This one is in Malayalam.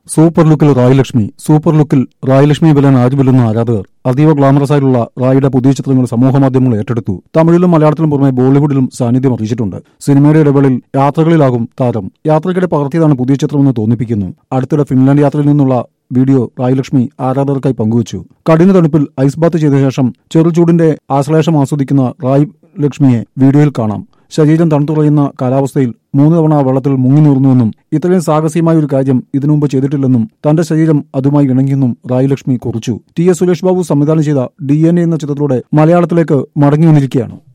സൂപ്പർ ലുക്കിൽ റായ് ലക്ഷ്മി സൂപ്പർ ലുക്കിൽ റായ് ലക്ഷ്മി ബലൻ ആജുബിലുന്ന ആരാധകർ അതീവ ഗ്ലാമറസ് ആയിട്ടുള്ള റായിയുടെ പുതിയ ചിത്രങ്ങൾ സമൂഹമാധ്യമങ്ങൾ ഏറ്റെടുത്തു തമിഴിലും മലയാളത്തിലും പുറമെ ബോളിവുഡിലും സാന്നിധ്യം അറിയിച്ചിട്ടുണ്ട് സിനിമയുടെ ഇടവേളയിൽ യാത്രകളിലാകും താരം യാത്രയ്ക്കിടെ പകർത്തിയതാണ് പുതിയ ചിത്രമെന്ന് തോന്നിപ്പിക്കുന്നു അടുത്തിടെ ഫിൻലാൻഡ് യാത്രയിൽ നിന്നുള്ള വീഡിയോ റായ് ലക്ഷ്മി ആരാധകർക്കായി പങ്കുവച്ചു കഠിന തണുപ്പിൽ ഐസ് ബാത്ത് ചെയ്ത ശേഷം ചെറുചൂടിന്റെ ആശ്ലേഷം ആസ്വദിക്കുന്ന റായ് ലക്ഷ്മിയെ വീഡിയോയിൽ കാണാം ശരീരം തണുത്തുറയുന്ന കാലാവസ്ഥയിൽ മൂന്ന് തവണ വെള്ളത്തിൽ മുങ്ങി നീർന്നുവെന്നും ഇത്രയും സാഹസികമായ ഒരു കാര്യം ഇതിനുമുമ്പ് ചെയ്തിട്ടില്ലെന്നും തന്റെ ശരീരം അതുമായി ഇണങ്ങിയെന്നും റായ് ലക്ഷ്മി കുറിച്ചു ടി എസ് സുരേഷ് ബാബു സംവിധാനം ചെയ്ത ഡി എൻ എ എന്ന ചിത്രത്തിലൂടെ മലയാളത്തിലേക്ക് മടങ്ങി വന്നിരിക്കുകയാണ്